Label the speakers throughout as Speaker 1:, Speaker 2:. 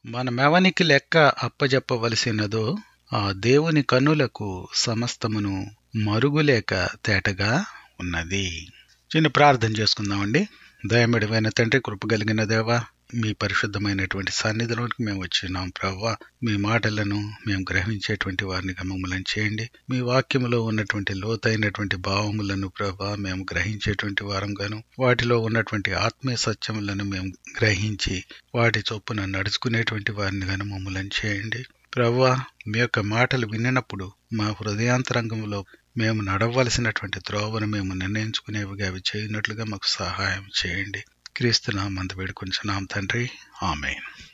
Speaker 1: మనమెవనికి లెక్క అప్పజెప్పవలసినదో ఆ దేవుని కన్నులకు సమస్తమును మరుగులేక తేటగా ఉన్నది చిన్న ప్రార్థన చేసుకుందామండి దయమెడమైన తండ్రి కృప కలిగిన దేవా మీ పరిశుద్ధమైనటువంటి సన్నిధిలోనికి మేము వచ్చినాం ప్రవ్వా మీ మాటలను మేము గ్రహించేటువంటి వారిని మమ్మల్ని చేయండి మీ వాక్యములో ఉన్నటువంటి లోతైనటువంటి భావములను ప్రభా మేము గ్రహించేటువంటి వారంగాను వాటిలో ఉన్నటువంటి ఆత్మీయ సత్యములను మేము గ్రహించి వాటి చొప్పున నడుచుకునేటువంటి వారిని గాను మమ్మల్ని చేయండి ప్రవ్వా మీ యొక్క మాటలు వినినప్పుడు మా హృదయాంతరంగంలో మేము నడవలసినటువంటి త్రోవను మేము నిర్ణయించుకునేవిగా అవి చేయనట్లుగా మాకు సహాయం చేయండి క్రీస్తునామంత వేడుకొంచున్నాం తండ్రి ఆమె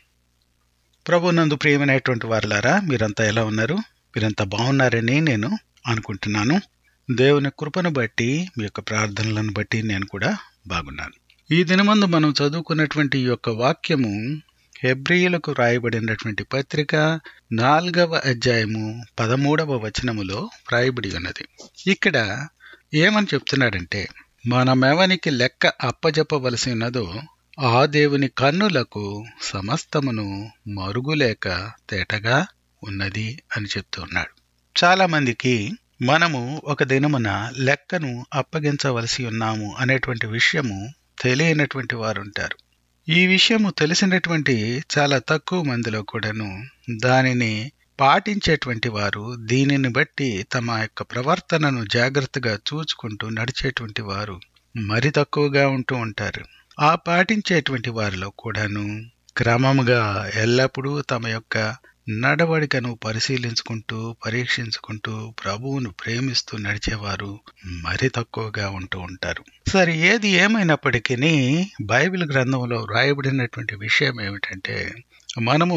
Speaker 1: ప్రభు నందు ప్రియమైనటువంటి వారులారా మీరంతా ఎలా ఉన్నారు మీరంతా బాగున్నారని నేను అనుకుంటున్నాను దేవుని కృపను బట్టి మీ యొక్క ప్రార్థనలను బట్టి నేను కూడా బాగున్నాను ఈ దినమందు మనం చదువుకున్నటువంటి ఈ యొక్క వాక్యము హెబ్రియులకు రాయబడినటువంటి పత్రిక నాలుగవ అధ్యాయము పదమూడవ వచనములో రాయబడి ఉన్నది ఇక్కడ ఏమని చెప్తున్నాడంటే మనమెవనికి లెక్క అప్పజెప్పవలసి ఉన్నదో ఆ దేవుని కన్నులకు సమస్తమును మరుగులేక తేటగా ఉన్నది అని చెప్తున్నాడు చాలా మందికి మనము ఒక దినమున లెక్కను అప్పగించవలసి ఉన్నాము అనేటువంటి విషయము తెలియనటువంటి వారు ఉంటారు ఈ విషయము తెలిసినటువంటి చాలా తక్కువ మందిలో కూడాను దానిని పాటించేటువంటి వారు దీనిని బట్టి తమ యొక్క ప్రవర్తనను జాగ్రత్తగా చూచుకుంటూ నడిచేటువంటి వారు మరి తక్కువగా ఉంటూ ఉంటారు ఆ పాటించేటువంటి వారిలో కూడాను క్రమముగా ఎల్లప్పుడూ తమ యొక్క నడవడికను పరిశీలించుకుంటూ పరీక్షించుకుంటూ ప్రభువును ప్రేమిస్తూ నడిచేవారు మరి తక్కువగా ఉంటూ ఉంటారు సరే ఏది ఏమైనప్పటికీ బైబిల్ గ్రంథంలో రాయబడినటువంటి విషయం ఏమిటంటే మనము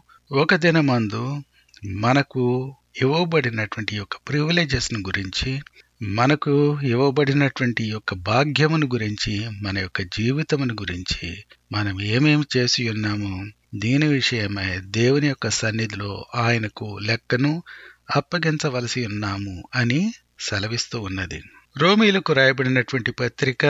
Speaker 1: ఒక దినమందు మనకు ఇవ్వబడినటువంటి యొక్క ప్రివిలేజెస్ను గురించి మనకు ఇవ్వబడినటువంటి యొక్క భాగ్యమును గురించి మన యొక్క జీవితమును గురించి మనం ఏమేమి చేసి ఉన్నామో దీని విషయమై దేవుని యొక్క సన్నిధిలో ఆయనకు లెక్కను అప్పగించవలసి ఉన్నాము అని సెలవిస్తూ ఉన్నది రోమీలకు రాయబడినటువంటి పత్రిక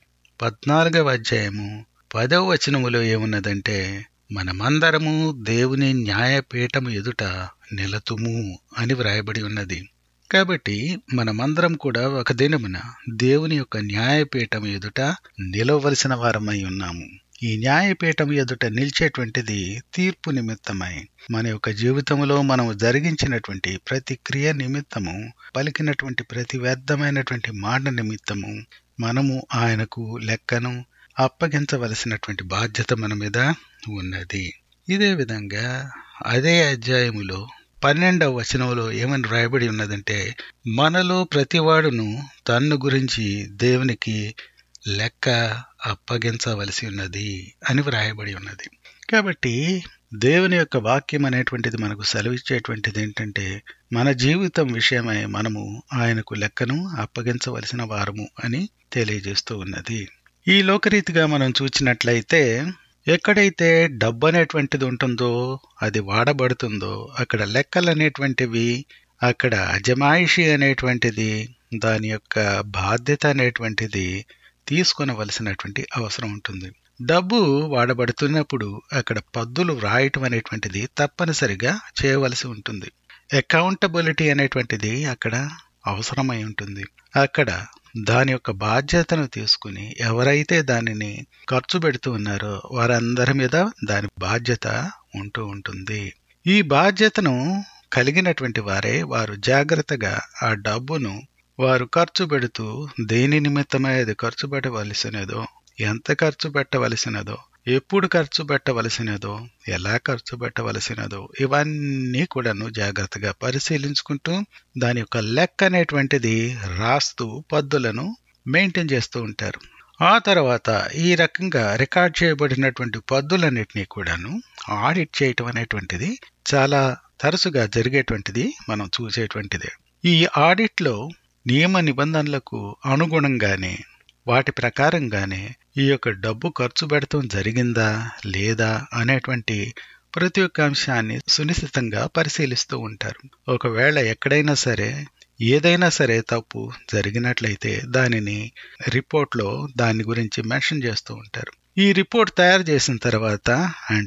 Speaker 1: పద్నాలుగవ అధ్యాయము పదవ వచనములో ఏమున్నదంటే మనమందరము దేవుని న్యాయపీఠము ఎదుట నిలతుము అని వ్రాయబడి ఉన్నది కాబట్టి మనమందరం కూడా ఒక దినమున దేవుని యొక్క న్యాయపీఠం ఎదుట నిలవలసిన వారమై ఉన్నాము ఈ న్యాయపీఠం ఎదుట నిలిచేటువంటిది తీర్పు నిమిత్తమై మన యొక్క జీవితంలో మనము జరిగించినటువంటి ప్రతి క్రియ నిమిత్తము పలికినటువంటి ప్రతి వ్యర్థమైనటువంటి మాట నిమిత్తము మనము ఆయనకు లెక్కను అప్పగించవలసినటువంటి బాధ్యత మన మీద ఉన్నది ఇదే విధంగా అదే అధ్యాయములో పన్నెండవ వచనంలో ఏమని రాయబడి ఉన్నదంటే మనలో ప్రతివాడును తన్ను గురించి దేవునికి లెక్క అప్పగించవలసి ఉన్నది అని వ్రాయబడి ఉన్నది కాబట్టి దేవుని యొక్క వాక్యం అనేటువంటిది మనకు సెలవిచ్చేటువంటిది ఏంటంటే మన జీవితం విషయమై మనము ఆయనకు లెక్కను అప్పగించవలసిన వారము అని తెలియజేస్తూ ఉన్నది ఈ లోకరీతిగా మనం చూచినట్లయితే ఎక్కడైతే డబ్బు అనేటువంటిది ఉంటుందో అది వాడబడుతుందో అక్కడ లెక్కలు అనేటువంటివి అక్కడ అజమాయిషి అనేటువంటిది దాని యొక్క బాధ్యత అనేటువంటిది తీసుకొనవలసినటువంటి అవసరం ఉంటుంది డబ్బు వాడబడుతున్నప్పుడు అక్కడ పద్దులు వ్రాయటం అనేటువంటిది తప్పనిసరిగా చేయవలసి ఉంటుంది అకౌంటబిలిటీ అనేటువంటిది అక్కడ అవసరమై ఉంటుంది అక్కడ దాని యొక్క బాధ్యతను తీసుకుని ఎవరైతే దానిని ఖర్చు పెడుతూ ఉన్నారో వారందరి మీద దాని బాధ్యత ఉంటూ ఉంటుంది ఈ బాధ్యతను కలిగినటువంటి వారే వారు జాగ్రత్తగా ఆ డబ్బును వారు ఖర్చు పెడుతూ దేని నిమిత్తమై అది ఖర్చు పెట్టవలసినదో ఎంత ఖర్చు పెట్టవలసినదో ఎప్పుడు ఖర్చు పెట్టవలసినదో ఎలా ఖర్చు పెట్టవలసినదో ఇవన్నీ కూడాను జాగ్రత్తగా పరిశీలించుకుంటూ దాని యొక్క లెక్క అనేటువంటిది రాస్తూ పద్దులను మెయింటైన్ చేస్తూ ఉంటారు ఆ తర్వాత ఈ రకంగా రికార్డ్ చేయబడినటువంటి పద్దులన్నిటినీ కూడాను ఆడిట్ చేయటం అనేటువంటిది చాలా తరచుగా జరిగేటువంటిది మనం చూసేటువంటిదే ఈ ఆడిట్లో నియమ నిబంధనలకు అనుగుణంగానే వాటి ప్రకారంగానే ఈ యొక్క డబ్బు ఖర్చు పెడతాం జరిగిందా లేదా అనేటువంటి ప్రతి ఒక్క అంశాన్ని సునిశ్చితంగా పరిశీలిస్తూ ఉంటారు ఒకవేళ ఎక్కడైనా సరే ఏదైనా సరే తప్పు జరిగినట్లయితే దానిని రిపోర్ట్లో దాని గురించి మెన్షన్ చేస్తూ ఉంటారు ఈ రిపోర్ట్ తయారు చేసిన తర్వాత అంటే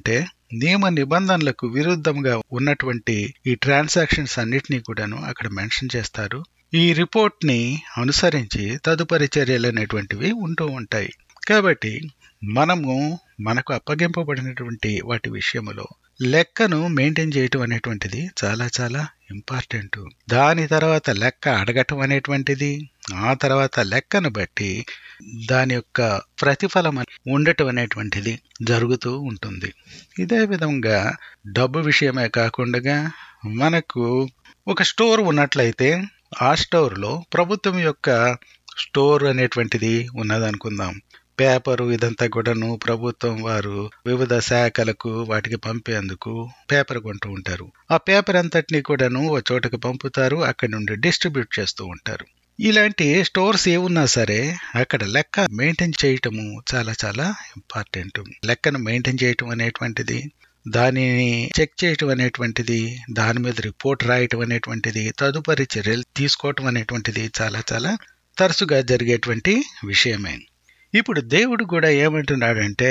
Speaker 1: నియమ నిబంధనలకు విరుద్ధంగా ఉన్నటువంటి ఈ ట్రాన్సాక్షన్స్ అన్నిటినీ కూడాను అక్కడ మెన్షన్ చేస్తారు ఈ రిపోర్ట్ ని అనుసరించి తదుపరి చర్యలు అనేటువంటివి ఉంటూ ఉంటాయి కాబట్టి మనము మనకు అప్పగింపబడినటువంటి వాటి విషయములో లెక్కను మెయింటైన్ చేయటం అనేటువంటిది చాలా చాలా ఇంపార్టెంట్ దాని తర్వాత లెక్క అడగటం అనేటువంటిది ఆ తర్వాత లెక్కను బట్టి దాని యొక్క ప్రతిఫలం ఉండటం అనేటువంటిది జరుగుతూ ఉంటుంది ఇదే విధంగా డబ్బు విషయమే కాకుండా మనకు ఒక స్టోర్ ఉన్నట్లయితే ఆ స్టోర్లో ప్రభుత్వం యొక్క స్టోర్ అనేటువంటిది ఉన్నదనుకుందాం పేపరు ఇదంతా కూడాను ప్రభుత్వం వారు వివిధ శాఖలకు వాటికి పంపేందుకు పేపర్ కొంటూ ఉంటారు ఆ పేపర్ అంతటినీ కూడాను ఒక చోటకి పంపుతారు అక్కడి నుండి డిస్ట్రిబ్యూట్ చేస్తూ ఉంటారు ఇలాంటి స్టోర్స్ ఏమున్నా సరే అక్కడ లెక్క మెయింటైన్ చేయటము చాలా చాలా ఇంపార్టెంట్ లెక్కను మెయింటైన్ చేయటం అనేటువంటిది దానిని చెక్ చేయటం అనేటువంటిది దాని మీద రిపోర్ట్ రాయటం అనేటువంటిది తదుపరి చర్యలు తీసుకోవటం అనేటువంటిది చాలా చాలా తరచుగా జరిగేటువంటి విషయమే ఇప్పుడు దేవుడు కూడా ఏమంటున్నాడంటే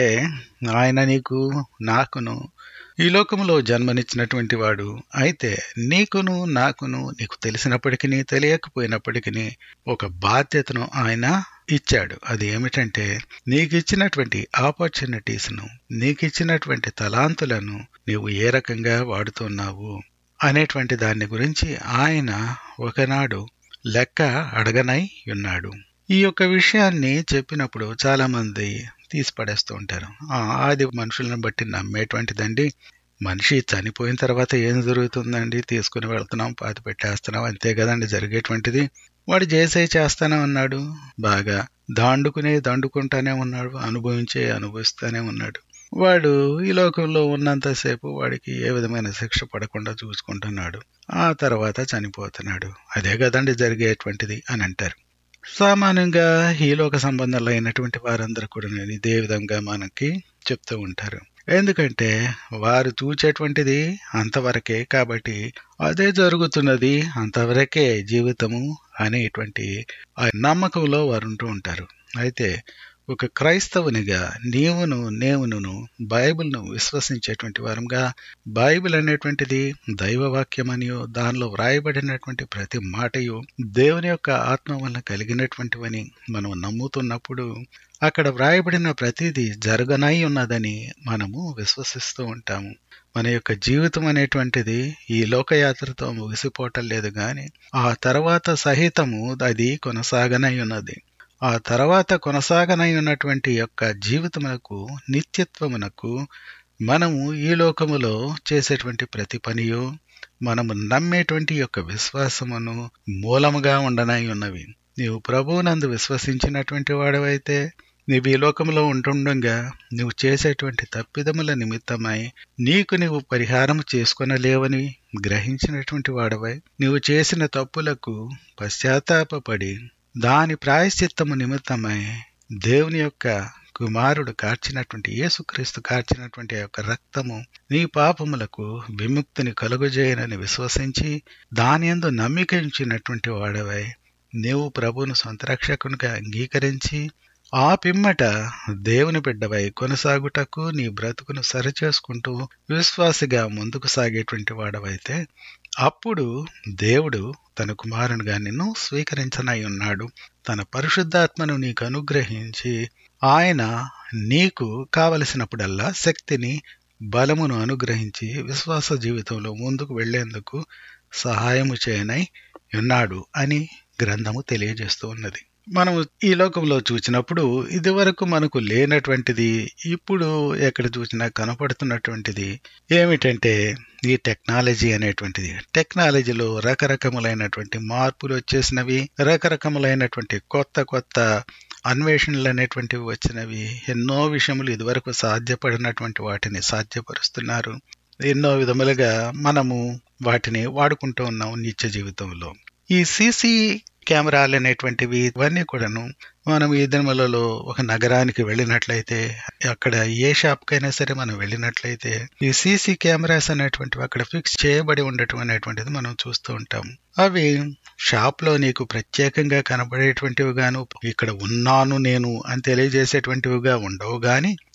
Speaker 1: ఆయన నీకు నాకును ఈ లోకంలో జన్మనిచ్చినటువంటి వాడు అయితే నీకును నాకును నీకు తెలిసినప్పటికీ తెలియకపోయినప్పటికీ ఒక బాధ్యతను ఆయన ఇచ్చాడు అది ఏమిటంటే నీకు ఇచ్చినటువంటి ఆపర్చునిటీస్ను నీకు ఇచ్చినటువంటి తలాంతులను నీవు ఏ రకంగా వాడుతున్నావు అనేటువంటి దాని గురించి ఆయన ఒకనాడు లెక్క అడగనై ఉన్నాడు ఈ యొక్క విషయాన్ని చెప్పినప్పుడు చాలా మంది తీసి పడేస్తూ ఉంటారు అది మనుషులను బట్టి నమ్మేటువంటిదండి మనిషి చనిపోయిన తర్వాత ఏం జరుగుతుందండి తీసుకుని వెళ్తున్నాం పాతి పెట్టేస్తున్నాం అంతే కదండి జరిగేటువంటిది వాడు చేసే చేస్తానే ఉన్నాడు బాగా దాండుకునే దండుకుంటానే ఉన్నాడు అనుభవించే అనుభవిస్తూనే ఉన్నాడు వాడు ఈ లోకంలో ఉన్నంతసేపు వాడికి ఏ విధమైన శిక్ష పడకుండా చూసుకుంటున్నాడు ఆ తర్వాత చనిపోతున్నాడు అదే కదండి జరిగేటువంటిది అని అంటారు సామాన్యంగా ఈ లోక సంబంధాలు అయినటువంటి వారందరూ కూడా ఇదే విధంగా మనకి చెప్తూ ఉంటారు ఎందుకంటే వారు చూచేటువంటిది అంతవరకే కాబట్టి అదే జరుగుతున్నది అంతవరకే జీవితము అనేటువంటి ఆ నమ్మకంలో వారు ఉంటూ ఉంటారు అయితే ఒక క్రైస్తవునిగా నీవును నేవును బైబిల్ను విశ్వసించేటువంటి వారంగా బైబిల్ అనేటువంటిది దైవవాక్యమనియో దానిలో వ్రాయబడినటువంటి ప్రతి మాటయు దేవుని యొక్క ఆత్మ వల్ల కలిగినటువంటివని మనం నమ్ముతున్నప్పుడు అక్కడ వ్రాయబడిన ప్రతిదీ జరగనై ఉన్నదని మనము విశ్వసిస్తూ ఉంటాము మన యొక్క జీవితం అనేటువంటిది ఈ లోకయాత్రతో ముగిసిపోవటం లేదు గాని ఆ తర్వాత సహితము అది కొనసాగనై ఉన్నది ఆ తర్వాత కొనసాగనై ఉన్నటువంటి యొక్క జీవితమునకు నిత్యత్వమునకు మనము ఈ లోకములో చేసేటువంటి ప్రతి పనియు మనము నమ్మేటువంటి యొక్క విశ్వాసమును మూలముగా ఉండనై ఉన్నవి నీవు ప్రభువునందు విశ్వసించినటువంటి వాడవైతే నీవు ఈ లోకంలో ఉంటుండగా నువ్వు చేసేటువంటి తప్పిదముల నిమిత్తమై నీకు నీవు పరిహారం చేసుకొనలేవని గ్రహించినటువంటి వాడవై నీవు చేసిన తప్పులకు పశ్చాత్తాపడి దాని ప్రాయశ్చిత్తము నిమిత్తమై దేవుని యొక్క కుమారుడు కార్చినటువంటి యేసుక్రీస్తు కార్చినటువంటి యొక్క రక్తము నీ పాపములకు విముక్తిని కలుగజేయనని విశ్వసించి దాని ఎందు నమ్మిక ఉంచినటువంటి వాడవై నీవు ప్రభువును సొంత రక్షకునిగా అంగీకరించి ఆ పిమ్మట దేవుని బిడ్డవై కొనసాగుటకు నీ బ్రతుకును సరిచేసుకుంటూ విశ్వాసిగా ముందుకు సాగేటువంటి వాడవైతే అప్పుడు దేవుడు తన కుమారునిగా నిన్ను స్వీకరించనై ఉన్నాడు తన పరిశుద్ధాత్మను నీకు అనుగ్రహించి ఆయన నీకు కావలసినప్పుడల్లా శక్తిని బలమును అనుగ్రహించి విశ్వాస జీవితంలో ముందుకు వెళ్లేందుకు సహాయము చేయనై ఉన్నాడు అని గ్రంథము తెలియజేస్తూ ఉన్నది మనం ఈ లోకంలో చూసినప్పుడు ఇది వరకు మనకు లేనటువంటిది ఇప్పుడు ఎక్కడ చూసినా కనపడుతున్నటువంటిది ఏమిటంటే ఈ టెక్నాలజీ అనేటువంటిది టెక్నాలజీలో రకరకములైనటువంటి మార్పులు వచ్చేసినవి రకరకములైనటువంటి కొత్త కొత్త అన్వేషణలు అనేటువంటివి వచ్చినవి ఎన్నో విషయములు ఇదివరకు సాధ్యపడినటువంటి వాటిని సాధ్యపరుస్తున్నారు ఎన్నో విధములుగా మనము వాటిని వాడుకుంటూ ఉన్నాం నిత్య జీవితంలో ఈ సీసీ కెమెరాలు అనేటువంటివి ఇవన్నీ కూడాను మనం ఈ దినములలో ఒక నగరానికి వెళ్ళినట్లయితే అక్కడ ఏ షాప్ కైనా సరే మనం వెళ్ళినట్లయితే ఈ సీసీ కెమెరాస్ అనేటువంటివి అక్కడ ఫిక్స్ చేయబడి ఉండటం అనేటువంటిది మనం చూస్తూ ఉంటాం అవి షాప్ లో నీకు ప్రత్యేకంగా కనబడేటువంటివి గాను ఇక్కడ ఉన్నాను నేను అని తెలియజేసేటువంటివిగా ఉండవు గాని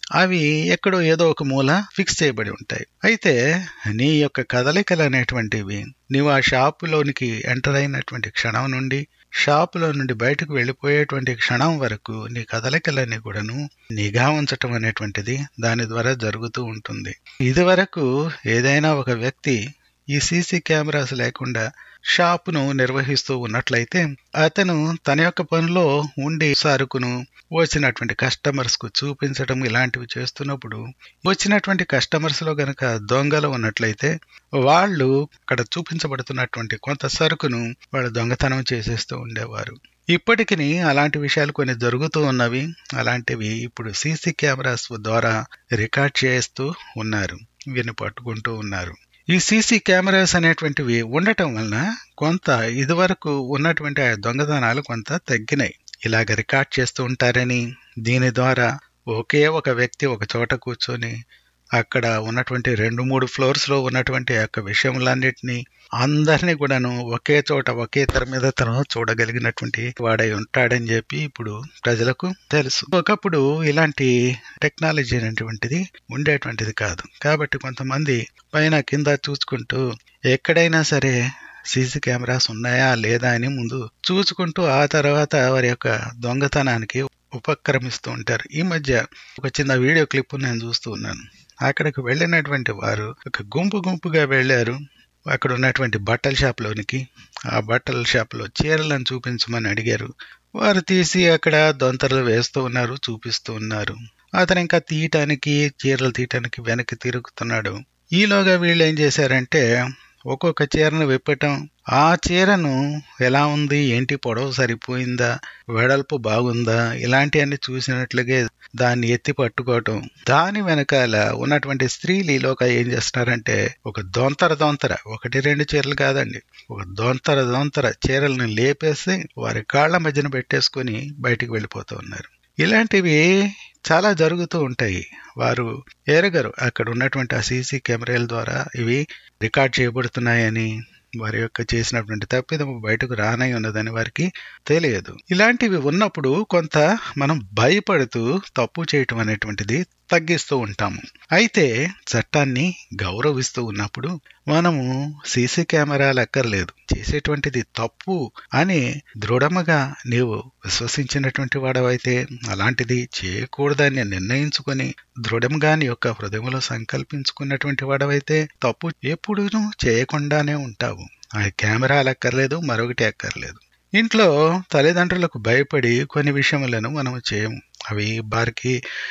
Speaker 1: అవి ఎక్కడో ఏదో ఒక మూల ఫిక్స్ చేయబడి ఉంటాయి అయితే నీ యొక్క కదలికలు అనేటువంటివి నీవు ఆ షాపులోనికి ఎంటర్ అయినటువంటి క్షణం నుండి షాపులో నుండి బయటకు వెళ్ళిపోయేటువంటి క్షణం వరకు నీ కదలికలన్నీ కూడాను నిఘా ఉంచటం అనేటువంటిది దాని ద్వారా జరుగుతూ ఉంటుంది ఇది వరకు ఏదైనా ఒక వ్యక్తి ఈ సీసీ కెమెరాస్ లేకుండా షాపును నిర్వహిస్తూ ఉన్నట్లయితే అతను తన యొక్క పనిలో ఉండి సరుకును వచ్చినటువంటి కస్టమర్స్ కు చూపించడం ఇలాంటివి చేస్తున్నప్పుడు వచ్చినటువంటి కస్టమర్స్ లో గనక దొంగలు ఉన్నట్లయితే వాళ్ళు అక్కడ చూపించబడుతున్నటువంటి కొంత సరుకును వాళ్ళు దొంగతనం చేసేస్తూ ఉండేవారు ఇప్పటికి అలాంటి విషయాలు కొన్ని జరుగుతూ ఉన్నవి అలాంటివి ఇప్పుడు సీసీ కెమెరాస్ ద్వారా రికార్డ్ చేస్తూ ఉన్నారు వీరిని పట్టుకుంటూ ఉన్నారు ఈ సీసీ కెమెరాస్ అనేటువంటివి ఉండటం వలన కొంత ఇదివరకు ఉన్నటువంటి ఆ దొంగతనాలు కొంత తగ్గినాయి ఇలాగ రికార్డ్ చేస్తూ ఉంటారని దీని ద్వారా ఒకే ఒక వ్యక్తి ఒక చోట కూర్చొని అక్కడ ఉన్నటువంటి రెండు మూడు ఫ్లోర్స్ లో ఉన్నటువంటి ఆ యొక్క విషయములన్నిటినీ అందరినీ కూడాను ఒకే చోట ఒకే తెర మీద తను చూడగలిగినటువంటి వాడై ఉంటాడని చెప్పి ఇప్పుడు ప్రజలకు తెలుసు ఒకప్పుడు ఇలాంటి టెక్నాలజీ అనేటువంటిది ఉండేటువంటిది కాదు కాబట్టి కొంతమంది పైన కింద చూసుకుంటూ ఎక్కడైనా సరే సీసీ కెమెరాస్ ఉన్నాయా లేదా అని ముందు చూసుకుంటూ ఆ తర్వాత వారి యొక్క దొంగతనానికి ఉపక్రమిస్తూ ఉంటారు ఈ మధ్య ఒక చిన్న వీడియో క్లిప్ నేను చూస్తూ ఉన్నాను అక్కడికి వెళ్ళినటువంటి వారు ఒక గుంపు గుంపుగా వెళ్ళారు అక్కడ ఉన్నటువంటి బట్టల షాప్లోనికి ఆ బట్టల షాప్లో చీరలను చూపించమని అడిగారు వారు తీసి అక్కడ దొంతరలు వేస్తూ ఉన్నారు చూపిస్తూ ఉన్నారు అతను ఇంకా తీయటానికి చీరలు తీయటానికి వెనక్కి తిరుగుతున్నాడు ఈలోగా వీళ్ళు ఏం చేశారంటే ఒక్కొక్క చీరను విప్పటం ఆ చీరను ఎలా ఉంది ఏంటి పొడవు సరిపోయిందా వెడల్పు బాగుందా ఇలాంటివన్నీ చూసినట్లుగా దాన్ని ఎత్తి పట్టుకోవటం దాని వెనకాల ఉన్నటువంటి స్త్రీలు ఈలోక ఏం చేస్తున్నారంటే ఒక దొంతర దొంతర ఒకటి రెండు చీరలు కాదండి ఒక దొంతర దొంతర చీరలను లేపేసి వారి కాళ్ల మధ్యన పెట్టేసుకుని బయటికి వెళ్ళిపోతూ ఉన్నారు ఇలాంటివి చాలా జరుగుతూ ఉంటాయి వారు ఎరగరు అక్కడ ఉన్నటువంటి ఆ సీసీ కెమెరాల ద్వారా ఇవి రికార్డ్ చేయబడుతున్నాయని వారి యొక్క చేసినటువంటి తప్పిదము బయటకు రానై ఉన్నదని వారికి తెలియదు ఇలాంటివి ఉన్నప్పుడు కొంత మనం భయపడుతూ తప్పు చేయటం అనేటువంటిది తగ్గిస్తూ ఉంటాము అయితే చట్టాన్ని గౌరవిస్తూ ఉన్నప్పుడు మనము సీసీ కెమెరాలు అక్కర్లేదు చేసేటువంటిది తప్పు అని దృఢముగా నీవు విశ్వసించినటువంటి వాడవైతే అలాంటిది చేయకూడదని నిర్ణయించుకొని దృఢంగా నీ యొక్క హృదయంలో సంకల్పించుకున్నటువంటి వాడవైతే తప్పు ఎప్పుడూ చేయకుండానే ఉంటావు ఆ కెమెరాలు అక్కర్లేదు మరొకటి అక్కర్లేదు ఇంట్లో తల్లిదండ్రులకు భయపడి కొన్ని విషయములను మనం చేయము అవి వారికి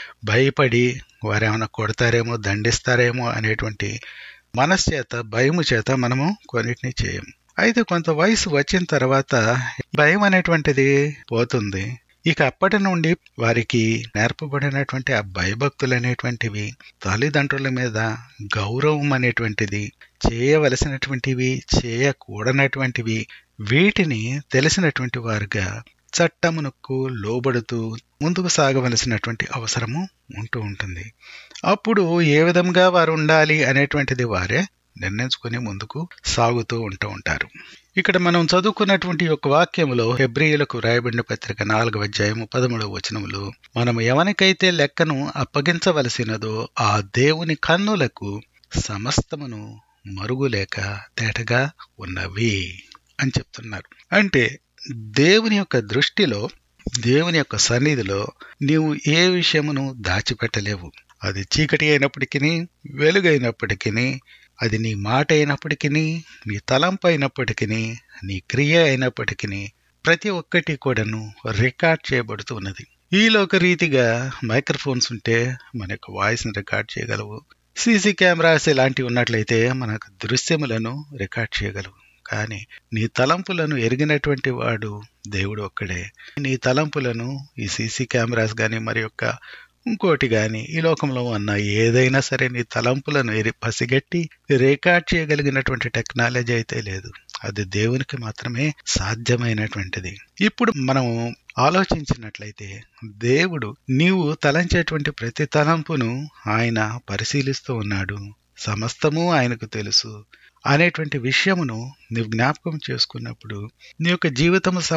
Speaker 1: భయపడి వారు ఏమైనా కొడతారేమో దండిస్తారేమో అనేటువంటి మనశ్చేత భయము చేత మనము కొన్నిటిని చేయము అయితే కొంత వయసు వచ్చిన తర్వాత భయం అనేటువంటిది పోతుంది ఇక అప్పటి నుండి వారికి నేర్పబడినటువంటి ఆ భయభక్తులు అనేటువంటివి తల్లిదండ్రుల మీద గౌరవం అనేటువంటిది చేయవలసినటువంటివి చేయకూడనటువంటివి వీటిని తెలిసినటువంటి వారుగా చట్టమునకు లోబడుతూ ముందుకు సాగవలసినటువంటి అవసరము ఉంటూ ఉంటుంది అప్పుడు ఏ విధంగా వారు ఉండాలి అనేటువంటిది వారే నిర్ణయించుకుని ముందుకు సాగుతూ ఉంటూ ఉంటారు ఇక్కడ మనం చదువుకున్నటువంటి ఒక వాక్యములో హెబ్రియులకు రాయబడిన పత్రిక నాలుగవ అధ్యాయము పదమూడవ వచనములు మనం ఎవరికైతే లెక్కను అప్పగించవలసినదో ఆ దేవుని కన్నులకు సమస్తమును మరుగులేక తేటగా ఉన్నవి అని చెప్తున్నారు అంటే దేవుని యొక్క దృష్టిలో దేవుని యొక్క సన్నిధిలో నీవు ఏ విషయమును దాచిపెట్టలేవు అది చీకటి అయినప్పటికీ వెలుగైనప్పటికీ అది నీ మాట అయినప్పటికీ నీ తలంపు అయినప్పటికీ నీ క్రియ అయినప్పటికీ ప్రతి ఒక్కటి కూడాను రికార్డ్ చేయబడుతూ ఉన్నది ఈలోక రీతిగా మైక్రోఫోన్స్ ఉంటే మన యొక్క వాయిస్ని రికార్డ్ చేయగలవు సీసీ కెమెరాస్ ఇలాంటివి ఉన్నట్లయితే మనకు దృశ్యములను రికార్డ్ చేయగలవు కానీ నీ తలంపులను ఎరిగినటువంటి వాడు దేవుడు ఒక్కడే నీ తలంపులను ఈ సీసీ కెమెరాస్ కానీ మరి యొక్క ఇంకోటి గాని ఈ లోకంలో ఉన్న ఏదైనా సరే నీ తలంపులను ఎరి పసిగట్టి రికార్డ్ చేయగలిగినటువంటి టెక్నాలజీ అయితే లేదు అది దేవునికి మాత్రమే సాధ్యమైనటువంటిది ఇప్పుడు మనం ఆలోచించినట్లయితే దేవుడు నీవు తలంచేటువంటి ప్రతి తలంపును ఆయన పరిశీలిస్తూ ఉన్నాడు సమస్తము ఆయనకు తెలుసు అనేటువంటి విషయమును నీవు జ్ఞాపకం చేసుకున్నప్పుడు నీ యొక్క జీవితము సమస్త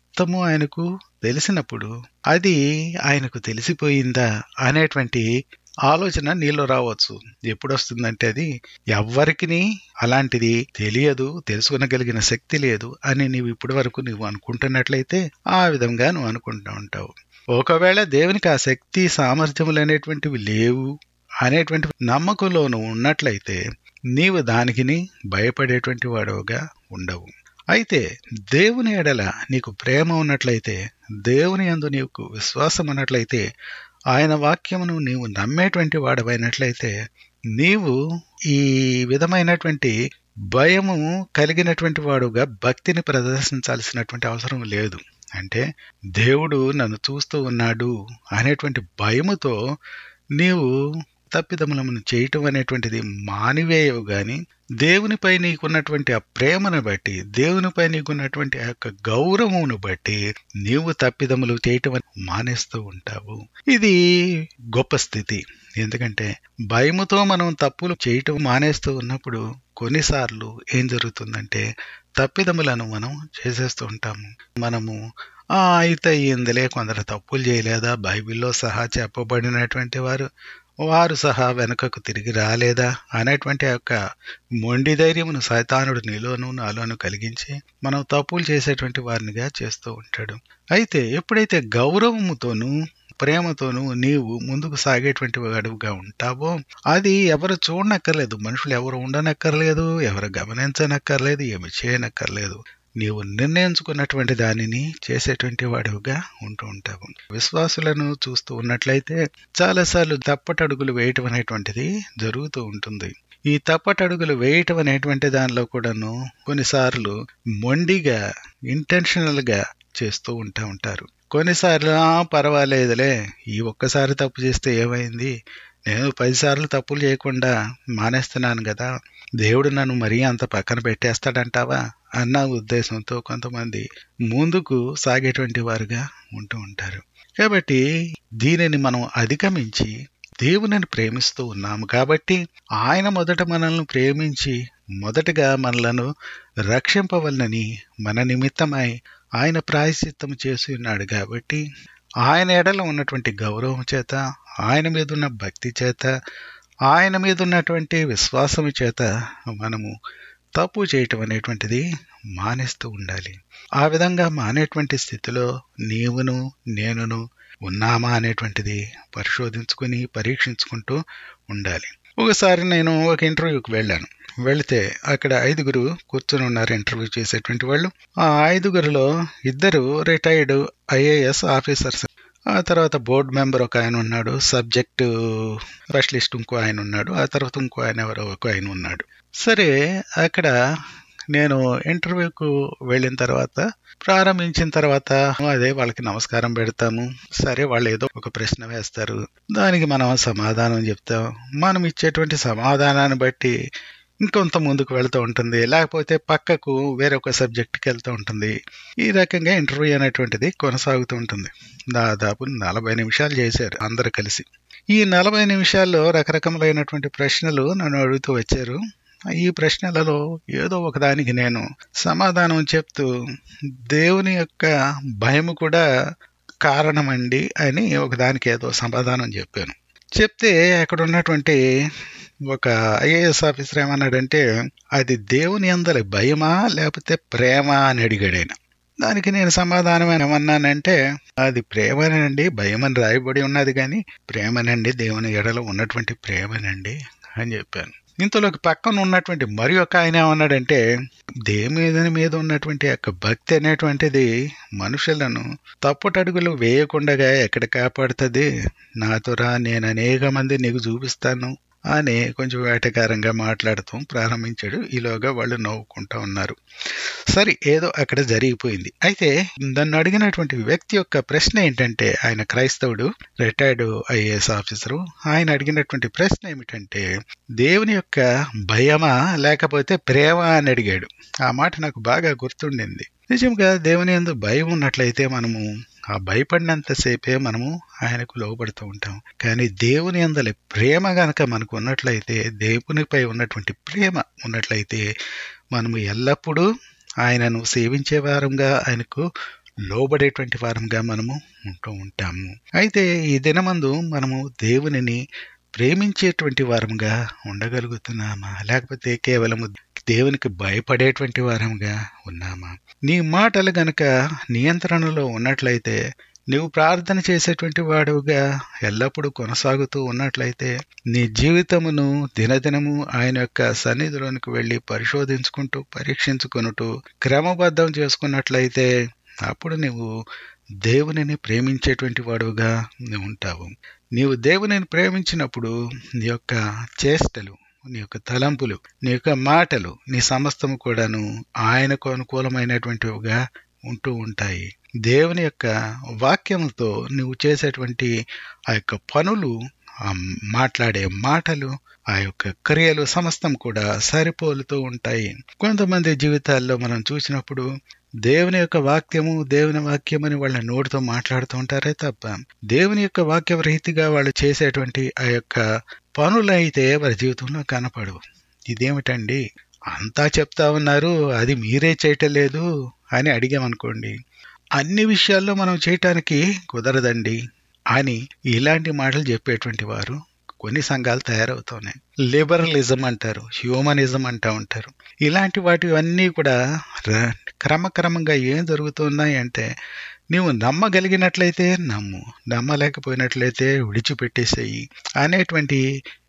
Speaker 1: మొత్తము ఆయనకు తెలిసినప్పుడు అది ఆయనకు తెలిసిపోయిందా అనేటువంటి ఆలోచన నీలో రావచ్చు ఎప్పుడు వస్తుందంటే అది ఎవ్వరికి అలాంటిది తెలియదు తెలుసుకునగలిగిన శక్తి లేదు అని నీవు ఇప్పటి వరకు నువ్వు అనుకుంటున్నట్లయితే ఆ విధంగా నువ్వు అనుకుంటూ ఉంటావు ఒకవేళ దేవునికి ఆ శక్తి సామర్థ్యములు అనేటువంటివి లేవు అనేటువంటి నమ్మకంలో నువ్వు ఉన్నట్లయితే నీవు దానికిని భయపడేటువంటి వాడవుగా ఉండవు అయితే దేవుని ఎడల నీకు ప్రేమ ఉన్నట్లయితే దేవుని యందు నీకు విశ్వాసం ఉన్నట్లయితే ఆయన వాక్యమును నీవు నమ్మేటువంటి వాడవైనట్లయితే నీవు ఈ విధమైనటువంటి భయము కలిగినటువంటి వాడుగా భక్తిని ప్రదర్శించాల్సినటువంటి అవసరం లేదు అంటే దేవుడు నన్ను చూస్తూ ఉన్నాడు అనేటువంటి భయముతో నీవు తప్పిదములను చేయటం అనేటువంటిది మానివేయవు గాని దేవునిపై నీకున్నటువంటి ఆ ప్రేమను బట్టి దేవునిపై నీకున్నటువంటి ఆ యొక్క గౌరవమును బట్టి నీవు తప్పిదములు చేయటం మానేస్తూ ఉంటావు ఇది గొప్ప స్థితి ఎందుకంటే భయముతో మనం తప్పులు చేయటం మానేస్తూ ఉన్నప్పుడు కొన్నిసార్లు ఏం జరుగుతుందంటే తప్పిదములను మనం చేసేస్తూ ఉంటాము మనము ఆ అయితే ఇందులే కొందరు తప్పులు చేయలేదా బైబిల్లో సహా చెప్పబడినటువంటి వారు వారు సహా వెనుకకు తిరిగి రాలేదా అనేటువంటి ఆ యొక్క మొండి ధైర్యమును సైతానుడు నీలోను నాలోను కలిగించి మనం తప్పులు చేసేటువంటి వారినిగా చేస్తూ ఉంటాడు అయితే ఎప్పుడైతే గౌరవముతోనూ ప్రేమతోనూ నీవు ముందుకు సాగేటువంటి వాడుగా ఉంటావో అది ఎవరు చూడనక్కర్లేదు మనుషులు ఎవరు ఉండనక్కర్లేదు ఎవరు గమనించనక్కర్లేదు ఏమి చేయనక్కర్లేదు నీవు నిర్ణయించుకున్నటువంటి దానిని చేసేటువంటి వాడుగా ఉంటూ ఉంటావు విశ్వాసులను చూస్తూ ఉన్నట్లయితే చాలాసార్లు తప్పటడుగులు వేయటం అనేటువంటిది జరుగుతూ ఉంటుంది ఈ తప్పటడుగులు వేయటం అనేటువంటి దానిలో కూడాను కొన్నిసార్లు మొండిగా ఇంటెన్షనల్ గా చేస్తూ ఉంటా ఉంటారు కొన్నిసార్లు "ఆ, పర్వాలేదులే ఈ ఒక్కసారి తప్పు చేస్తే ఏమైంది నేను పదిసార్లు తప్పులు చేయకుండా మానేస్తున్నాను కదా దేవుడు నన్ను మరీ అంత పక్కన పెట్టేస్తాడంటావా అన్న ఉద్దేశంతో కొంతమంది ముందుకు సాగేటువంటి వారుగా ఉంటూ ఉంటారు కాబట్టి దీనిని మనం అధిగమించి దేవునిని ప్రేమిస్తూ ఉన్నాము కాబట్టి ఆయన మొదట మనల్ని ప్రేమించి మొదటగా మనలను రక్షింపవలనని మన నిమిత్తమై ఆయన ప్రాయశ్చిత్తము చేసి ఉన్నాడు కాబట్టి ఆయన ఎడల ఉన్నటువంటి గౌరవం చేత ఆయన మీద ఉన్న భక్తి చేత ఆయన మీద ఉన్నటువంటి విశ్వాసము చేత మనము తప్పు చేయటం అనేటువంటిది మానేస్తూ ఉండాలి ఆ విధంగా మానేటువంటి స్థితిలో నీవును నేనును ఉన్నామా అనేటువంటిది పరిశోధించుకుని పరీక్షించుకుంటూ ఉండాలి ఒకసారి నేను ఒక ఇంటర్వ్యూకి వెళ్ళాను వెళితే అక్కడ ఐదుగురు కూర్చొని ఉన్నారు ఇంటర్వ్యూ చేసేటువంటి వాళ్ళు ఆ ఐదుగురిలో ఇద్దరు రిటైర్డ్ ఐఏఎస్ ఆఫీసర్స్ ఆ తర్వాత బోర్డు మెంబర్ ఒక ఆయన ఉన్నాడు సబ్జెక్టు స్పెషలిస్ట్ ఇంకో ఆయన ఉన్నాడు ఆ తర్వాత ఇంకో ఆయన ఎవరో ఒక ఆయన ఉన్నాడు సరే అక్కడ నేను ఇంటర్వ్యూకు వెళ్ళిన తర్వాత ప్రారంభించిన తర్వాత అదే వాళ్ళకి నమస్కారం పెడతాము సరే వాళ్ళు ఏదో ఒక ప్రశ్న వేస్తారు దానికి మనం సమాధానం చెప్తాం మనం ఇచ్చేటువంటి సమాధానాన్ని బట్టి ఇంకొంత ముందుకు వెళ్తూ ఉంటుంది లేకపోతే పక్కకు వేరొక సబ్జెక్ట్కి వెళ్తూ ఉంటుంది ఈ రకంగా ఇంటర్వ్యూ అనేటువంటిది కొనసాగుతూ ఉంటుంది దాదాపు నలభై నిమిషాలు చేశారు అందరు కలిసి ఈ నలభై నిమిషాల్లో రకరకములైనటువంటి ప్రశ్నలు నన్ను అడుగుతూ వచ్చారు ఈ ప్రశ్నలలో ఏదో ఒకదానికి నేను సమాధానం చెప్తూ దేవుని యొక్క భయము కూడా కారణమండి అని ఒకదానికి ఏదో సమాధానం చెప్పాను చెప్తే అక్కడ ఉన్నటువంటి ఒక ఐఏఎస్ ఆఫీసర్ ఏమన్నాడంటే అది దేవుని అందరి భయమా లేకపోతే ప్రేమ అని అడిగాడు ఆయన దానికి నేను సమాధానం ఏమన్నానంటే అది ప్రేమనండి భయమని రాయబడి ఉన్నది కానీ ప్రేమనండి దేవుని ఎడలో ఉన్నటువంటి ప్రేమనండి అని చెప్పాను ఇంతలోకి పక్కన ఉన్నటువంటి మరి ఒక ఆయన ఏమన్నాడంటే దేవుని మీద ఉన్నటువంటి యొక్క భక్తి అనేటువంటిది మనుషులను తప్పుటడుగులు వేయకుండా ఎక్కడ కాపాడుతుంది నాతో రా నేను అనేక మంది నీకు చూపిస్తాను అని కొంచెం వేటకారంగా మాట్లాడుతూ ప్రారంభించాడు ఈలోగా వాళ్ళు నవ్వుకుంటా ఉన్నారు సరే ఏదో అక్కడ జరిగిపోయింది అయితే నన్ను అడిగినటువంటి వ్యక్తి యొక్క ప్రశ్న ఏంటంటే ఆయన క్రైస్తవుడు రిటైర్డ్ ఐఏఎస్ ఆఫీసరు ఆయన అడిగినటువంటి ప్రశ్న ఏమిటంటే దేవుని యొక్క భయమా లేకపోతే ప్రేమ అని అడిగాడు ఆ మాట నాకు బాగా గుర్తుండింది నిజంగా దేవుని ఎందు భయం ఉన్నట్లయితే మనము ఆ భయపడినంతసేపే మనము ఆయనకు లోబడుతూ ఉంటాం కానీ దేవుని అందలి ప్రేమ గనక మనకు ఉన్నట్లయితే దేవునిపై ఉన్నటువంటి ప్రేమ ఉన్నట్లయితే మనము ఎల్లప్పుడూ ఆయనను సేవించే వారంగా ఆయనకు లోబడేటువంటి వారంగా మనము ఉంటూ ఉంటాము అయితే ఈ దినమందు మనము దేవునిని ప్రేమించేటువంటి వారంగా ఉండగలుగుతున్నామా లేకపోతే కేవలము దేవునికి భయపడేటువంటి వారంగా ఉన్నామా నీ మాటలు గనక నియంత్రణలో ఉన్నట్లయితే నీవు ప్రార్థన చేసేటువంటి వాడుగా ఎల్లప్పుడూ కొనసాగుతూ ఉన్నట్లయితే నీ జీవితమును దినదినము ఆయన యొక్క సన్నిధిలోనికి వెళ్ళి పరిశోధించుకుంటూ పరీక్షించుకునుటూ క్రమబద్ధం చేసుకున్నట్లయితే అప్పుడు నీవు దేవునిని ప్రేమించేటువంటి వాడుగా నువ్వు ఉంటావు నీవు దేవునిని ప్రేమించినప్పుడు నీ యొక్క చేష్టలు నీ యొక్క తలంపులు నీ యొక్క మాటలు నీ సమస్తము కూడాను ఆయనకు అనుకూలమైనటువంటివిగా ఉంటూ ఉంటాయి దేవుని యొక్క వాక్యముతో నువ్వు చేసేటువంటి ఆ యొక్క పనులు ఆ మాట్లాడే మాటలు ఆ యొక్క క్రియలు సమస్తం కూడా సరిపోలుతూ ఉంటాయి కొంతమంది జీవితాల్లో మనం చూసినప్పుడు దేవుని యొక్క వాక్యము దేవుని వాక్యం అని వాళ్ళ నోటితో మాట్లాడుతూ ఉంటారే తప్ప దేవుని యొక్క వాక్య రీతిగా వాళ్ళు చేసేటువంటి ఆ యొక్క పనులైతే వారి జీవితంలో కనపడవు ఇదేమిటండి అంతా చెప్తా ఉన్నారు అది మీరే చేయటం లేదు అని అడిగామనుకోండి అన్ని విషయాల్లో మనం చేయటానికి కుదరదండి అని ఇలాంటి మాటలు చెప్పేటువంటి వారు కొన్ని సంఘాలు తయారవుతున్నాయి లిబరలిజం అంటారు హ్యూమనిజం అంటూ ఉంటారు ఇలాంటి వాటివన్నీ కూడా క్రమక్రమంగా ఏం జరుగుతున్నాయి అంటే నీవు నమ్మగలిగినట్లయితే నమ్ము నమ్మలేకపోయినట్లయితే విడిచిపెట్టేసేయి అనేటువంటి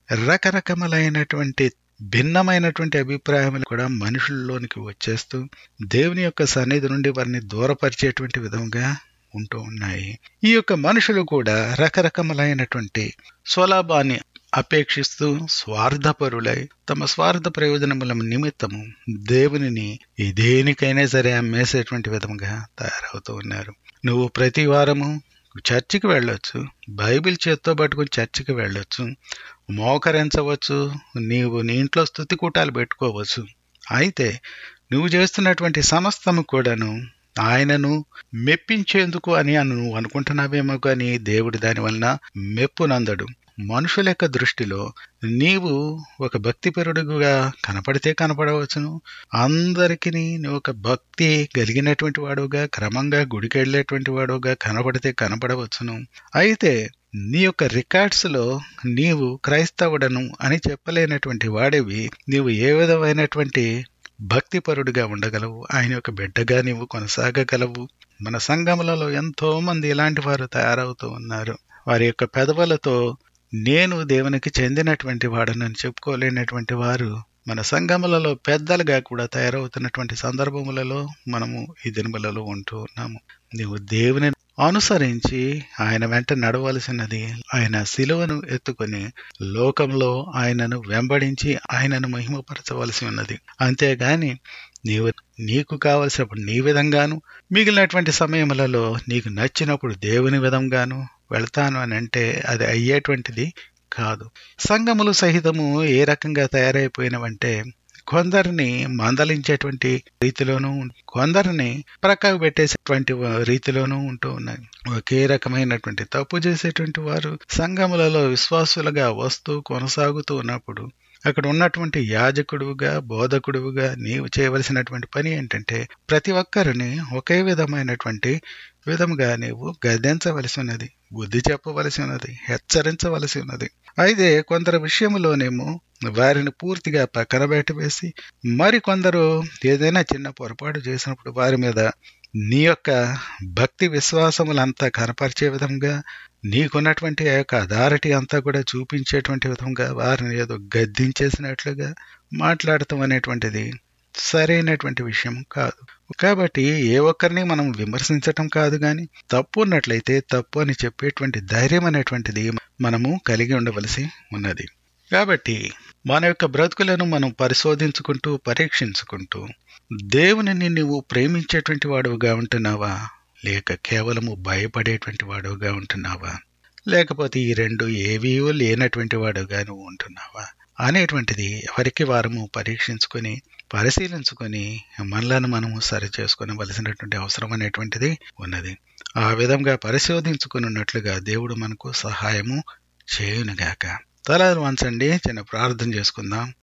Speaker 1: రకరకములైనటువంటి భిన్నమైనటువంటి అభిప్రాయములు కూడా మనుషుల్లోనికి వచ్చేస్తూ దేవుని యొక్క సన్నిధి నుండి వారిని దూరపరిచేటువంటి విధంగా ఉంటూ ఉన్నాయి ఈ యొక్క మనుషులు కూడా రకరకములైనటువంటి స్వలాభాన్ని అపేక్షిస్తూ స్వార్థపరులై తమ స్వార్థ ప్రయోజనముల నిమిత్తము దేవునిని దేనికైనా సరే అమ్మేసేటువంటి విధంగా తయారవుతూ ఉన్నారు నువ్వు ప్రతి వారము చర్చికి వెళ్ళొచ్చు బైబిల్ చేత్తో పట్టుకుని చర్చికి వెళ్ళొచ్చు మోకరించవచ్చు నీవు నీ ఇంట్లో స్థుతి కూటాలు పెట్టుకోవచ్చు అయితే నువ్వు చేస్తున్నటువంటి సమస్తము కూడాను ఆయనను మెప్పించేందుకు అని నువ్వు అనుకుంటున్నావేమో కానీ దేవుడు దాని వలన మెప్పునందడు మనుషుల యొక్క దృష్టిలో నీవు ఒక భక్తిపరుడుగా కనపడితే కనపడవచ్చును అందరికీ నువ్వు ఒక భక్తి కలిగినటువంటి వాడుగా క్రమంగా గుడికి వెళ్ళేటువంటి వాడుగా కనపడితే కనపడవచ్చును అయితే నీ యొక్క రికార్డ్స్లో నీవు క్రైస్తవుడను అని చెప్పలేనటువంటి వాడివి నీవు ఏ విధమైనటువంటి భక్తిపరుడిగా ఉండగలవు ఆయన యొక్క బిడ్డగా నీవు కొనసాగగలవు మన సంఘములలో ఎంతో మంది ఇలాంటి వారు తయారవుతూ ఉన్నారు వారి యొక్క పెదవులతో నేను దేవునికి చెందినటువంటి వాడనని చెప్పుకోలేనటువంటి వారు మన సంఘములలో పెద్దలుగా కూడా తయారవుతున్నటువంటి సందర్భములలో మనము ఈ దినములలో ఉంటూ ఉన్నాము నీవు దేవుని అనుసరించి ఆయన వెంట నడవలసినది ఆయన శిలువను ఎత్తుకొని లోకంలో ఆయనను వెంబడించి ఆయనను మహిమపరచవలసి ఉన్నది అంతేగాని నీవు నీకు కావలసినప్పుడు నీ విధంగాను మిగిలినటువంటి సమయములలో నీకు నచ్చినప్పుడు దేవుని విధంగాను వెళ్తాను అని అంటే అది అయ్యేటువంటిది కాదు సంఘములు సహితము ఏ రకంగా తయారైపోయినవంటే కొందరిని మందలించేటువంటి రీతిలోనూ కొందరిని ప్రక్కకు పెట్టేసేటువంటి రీతిలోనూ ఉంటూ ఉన్నాయి ఒకే రకమైనటువంటి తప్పు చేసేటువంటి వారు సంఘములలో విశ్వాసులుగా వస్తూ కొనసాగుతూ ఉన్నప్పుడు అక్కడ ఉన్నటువంటి యాజకుడుగా బోధకుడుగా నీవు చేయవలసినటువంటి పని ఏంటంటే ప్రతి ఒక్కరిని ఒకే విధమైనటువంటి విధముగా నీవు గద్దించవలసి ఉన్నది బుద్ధి చెప్పవలసి ఉన్నది హెచ్చరించవలసి ఉన్నది అయితే కొందరు విషయంలోనేమో వారిని పూర్తిగా పక్కన వేసి మరి కొందరు ఏదైనా చిన్న పొరపాటు చేసినప్పుడు వారి మీద నీ యొక్క భక్తి విశ్వాసములంతా కనపరిచే విధంగా నీకున్నటువంటి ఆ యొక్క అథారిటీ అంతా కూడా చూపించేటువంటి విధంగా వారిని ఏదో గద్దించేసినట్లుగా మాట్లాడటం అనేటువంటిది సరైనటువంటి విషయం కాదు కాబట్టి ఏ ఒక్కరిని మనం విమర్శించటం కాదు కానీ తప్పు ఉన్నట్లయితే తప్పు అని చెప్పేటువంటి ధైర్యం అనేటువంటిది మనము కలిగి ఉండవలసి ఉన్నది కాబట్టి మన యొక్క బ్రతుకులను మనం పరిశోధించుకుంటూ పరీక్షించుకుంటూ దేవునిని నువ్వు ప్రేమించేటువంటి వాడుగా ఉంటున్నావా లేక కేవలము భయపడేటువంటి వాడుగా ఉంటున్నావా లేకపోతే ఈ రెండు ఏవీ లేనటువంటి వాడుగా నువ్వు ఉంటున్నావా అనేటువంటిది ఎవరికి వారము పరీక్షించుకొని పరిశీలించుకొని మనలను మనము సరి చేసుకోవలసినటువంటి అవసరం అనేటువంటిది ఉన్నది ఆ విధంగా పరిశోధించుకుని ఉన్నట్లుగా దేవుడు మనకు సహాయము చేయునుగాక తలాలు వంచండి చిన్న ప్రార్థన చేసుకుందాం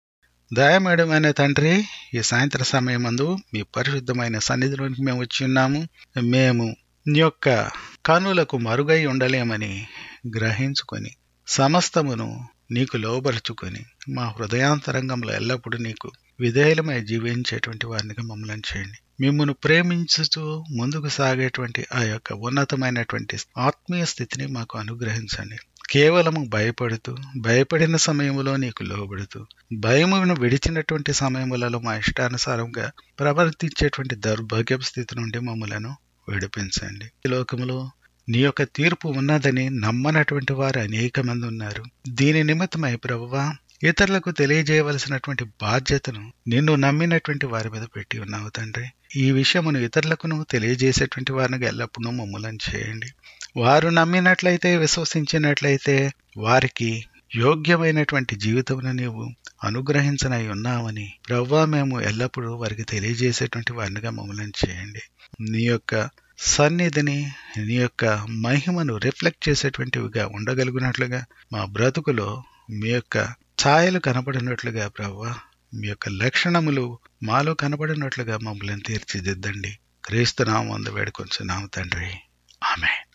Speaker 1: దయమేడమైన తండ్రి ఈ సాయంత్ర సమయమందు మీ పరిశుద్ధమైన సన్నిధిలోనికి మేము వచ్చి ఉన్నాము మేము నీ యొక్క కనులకు మరుగై ఉండలేమని గ్రహించుకొని సమస్తమును నీకు లోబరుచుకొని మా హృదయాంతరంగంలో ఎల్లప్పుడూ నీకు విధేయులమై జీవించేటువంటి వారినిగా మమ్మల్ని చేయండి మిమ్మల్ని ప్రేమించుతూ ముందుకు సాగేటువంటి ఆ యొక్క ఉన్నతమైనటువంటి ఆత్మీయ స్థితిని మాకు అనుగ్రహించండి కేవలము భయపడుతూ భయపడిన సమయంలో నీకు లోబడుతూ భయమును విడిచినటువంటి సమయములలో మా ఇష్టానుసారంగా ప్రవర్తించేటువంటి దౌర్భాగ్యపు స్థితి నుండి మమ్మలను విడిపించండి ఈ లోకములో నీ యొక్క తీర్పు ఉన్నదని నమ్మనటువంటి వారు అనేక మంది ఉన్నారు దీని నిమిత్తమై ప్రభువా ఇతరులకు తెలియజేయవలసినటువంటి బాధ్యతను నిన్ను నమ్మినటువంటి వారి మీద పెట్టి ఉన్నావు తండ్రి ఈ విషయమును ఇతరులకును తెలియజేసేటువంటి వారిని ఎల్లప్పుడూ మమ్మలను చేయండి వారు నమ్మినట్లయితే విశ్వసించినట్లయితే వారికి యోగ్యమైనటువంటి జీవితమును నీవు అనుగ్రహించనై ఉన్నామని ప్రవ్వా మేము ఎల్లప్పుడూ వారికి తెలియజేసేటువంటి వారినిగా మమ్మల్ని చేయండి నీ యొక్క సన్నిధిని నీ యొక్క మహిమను రిఫ్లెక్ట్ చేసేటువంటివిగా ఉండగలిగినట్లుగా మా బ్రతుకులో మీ యొక్క ఛాయలు కనపడినట్లుగా ప్రవ్వా మీ యొక్క లక్షణములు మాలో కనపడినట్లుగా మమ్మల్ని తీర్చిదిద్దండి క్రీస్తునామం అందు వేడుకొంచున్నాము తండ్రి ఆమె